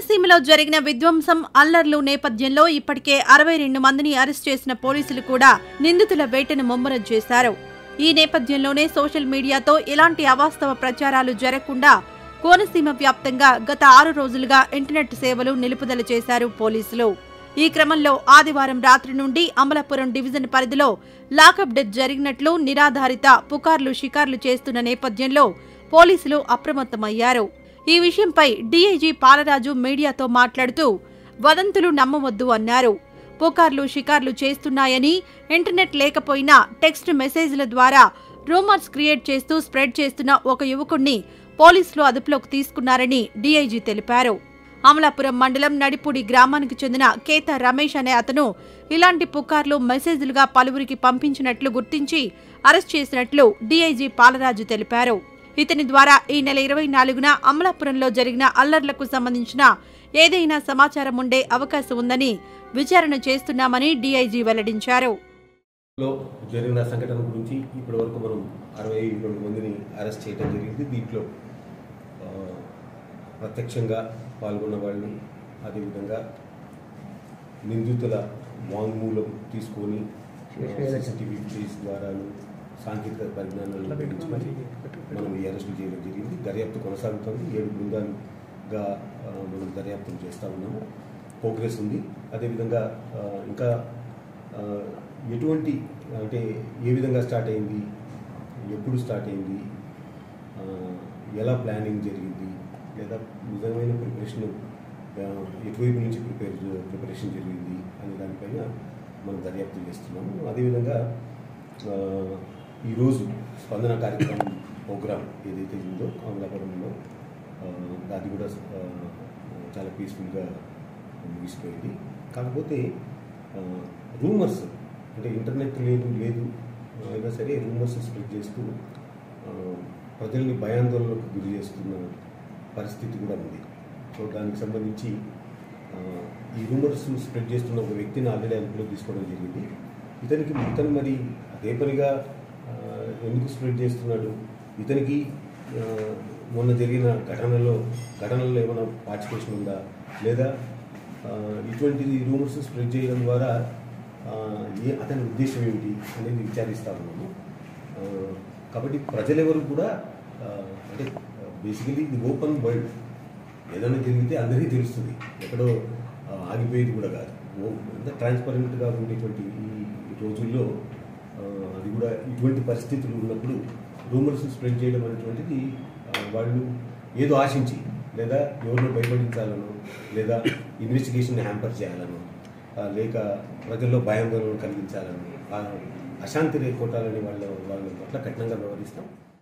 కోనసీమలో జరిగిన విధ్వంసం అల్లర్లు నేపథ్యంలో ఇప్పటికే అరవై రెండు మందిని అరెస్ట్ చేసిన పోలీసులు కూడా నిందితుల వేటను ముమ్మరం చేశారు ఈ నేపథ్యంలోనే సోషల్ మీడియాతో ఎలాంటి అవాస్తవ ప్రచారాలు జరగకుండా కోనసీమ వ్యాప్తంగా గత ఆరు రోజులుగా ఇంటర్నెట్ సేవలు నిలుపుదల చేశారు పోలీసులు ఈ క్రమంలో ఆదివారం రాత్రి నుండి అమలాపురం డివిజన్ పరిధిలో లాకప్ డెత్ జరిగినట్లు నిరాధారిత పుకార్లు షికార్లు చేస్తున్న నేపథ్యంలో పోలీసులు అప్రమత్తమయ్యారు ఈ విషయంపై డీఐజీ పాలరాజు మీడియాతో మాట్లాడుతూ వదంతులు నమ్మవద్దు అన్నారు పుకార్లు షికార్లు చేస్తున్నాయని ఇంటర్నెట్ లేకపోయినా టెక్స్ట్ మెసేజ్ల ద్వారా రూమర్స్ క్రియేట్ చేస్తూ స్ప్రెడ్ చేస్తున్న ఒక యువకుణ్ణి పోలీసులు అదుపులోకి తీసుకున్నారని డీఐజీ తెలిపారు అమలాపురం మండలం నడిపూడి గ్రామానికి చెందిన కేత రమేష్ అనే అతను ఇలాంటి పుకార్లు మెసేజ్లుగా పలువురికి పంపించినట్లు గుర్తించి అరెస్ట్ చేసినట్లు డీఐజీ పాలరాజు తెలిపారు ఇతని ద్వారా ఈ నెల ఇరవై నాలుగున అమలాపురంలో జరిగిన అల్లర్లకు సంబంధించిన ఏదైనా సమాచారం ఉండే అవకాశం ఉందని విచారణ చేస్తున్నామని డీఐజీ వెల్లడించారు లో జరిగిన సంఘటన గురించి ఇప్పటి వరకు మనం అరవై రెండు మందిని అరెస్ట్ చేయడం జరిగింది దీంట్లో ఆ, ప్రత్యక్షంగా పాల్గొన్న వాళ్ళు అదేవిధంగా నిందితుల వాంగ్మూలం తీసుకొని సీసీటీవీ ఫుటేజ్ ద్వారా సాంకేతిక పరిజ్ఞానాలను ఉపయోగించుకొని మనం ఈ అరెస్టు చేయడం జరిగింది దర్యాప్తు కొనసాగుతుంది ఏడు బృందాలుగా ఆ, మనం దర్యాప్తు చేస్తూ ఉన్నాము ప్రోగ్రెస్ ఉంది అదేవిధంగా ఆ, ఇంకా ఆ, ఎటువంటి అంటే ఏ విధంగా స్టార్ట్ అయింది ఎప్పుడు స్టార్ట్ అయింది ఆ, ఎలా ప్లానింగ్ జరిగింది లేదా నిజమైన ప్రిపరేషన్ ఎటువైపు నుంచి ప్రిపేర్ ప్రిపరేషన్ జరిగింది అనే దానిపైన మనం దర్యాప్తు చేస్తున్నాము అదేవిధంగా ఆ, ఈరోజు స్పందన కార్యక్రమం ప్రోగ్రామ్ ఏదైతే ఉందో అమలాపురంలో ఆ, అది కూడా ఆ, చాలా పీస్ఫుల్గా ముగిసిపోయింది కాకపోతే రూమర్స్ అంటే ఇంటర్నెట్ లేదు లేదు అయినా సరే రూమర్స్ స్ప్రెడ్ చేస్తూ ఆ, ప్రజల్ని భయాందోళనకు గురి చేస్తున్న పరిస్థితి కూడా ఉంది సో దానికి సంబంధించి ఆ, ఈ రూమర్స్ స్ప్రెడ్ చేస్తున్న ఒక వ్యక్తిని ఆల్రెడీ అదుపులో తీసుకోవడం జరిగింది ఇతనికి ఇతను మరి అదే పనిగా ఆ, ఎందుకు స్ప్రెడ్ చేస్తున్నాడు ఇతనికి ఆ, మొన్న జరిగిన ఘటనలో ఘటనలో ఏమైనా పార్టిసిపేషన్ ఉందా లేదా ఆ, ఇటువంటి రూమర్స్ స్ప్రెడ్ చేయడం ద్వారా ఆ, ఏ అతని ఉద్దేశం ఏమిటి అనేది విచారిస్తా ఉన్నాము ఆ, కాబట్టి ప్రజలెవరు కూడా ఆ, అంటే బేసికలీ ఇది ఓపెన్ వరల్డ్ ఏదైనా జరిగితే అందరికీ తెలుస్తుంది ఎక్కడో ఆ, ఆగిపోయేది కూడా కాదు ఓ- ఎంత ట్రాన్స్పరెంట్గా ఉండేటువంటి ఈ రోజుల్లో ఆ, అది కూడా ఇటువంటి పరిస్థితులు ఉన్నప్పుడు రూమర్స్ స్ప్రెడ్ చేయడం అనేటువంటిది ఆ, వాళ్ళు ఏదో ఆశించి లేదా ఎవరినో భయపడించాలనో లేదా ఇన్వెస్టిగేషన్ హ్యాంపర్ చేయాలనో ఆ, లేక ప్రజల్లో భయాందోళన కలిగించాలని ఆ, అశాంతి రేకొట్టాలని వాళ్ళ వాళ్ళ పట్ల కఠినంగా వ్యవహరిస్తాం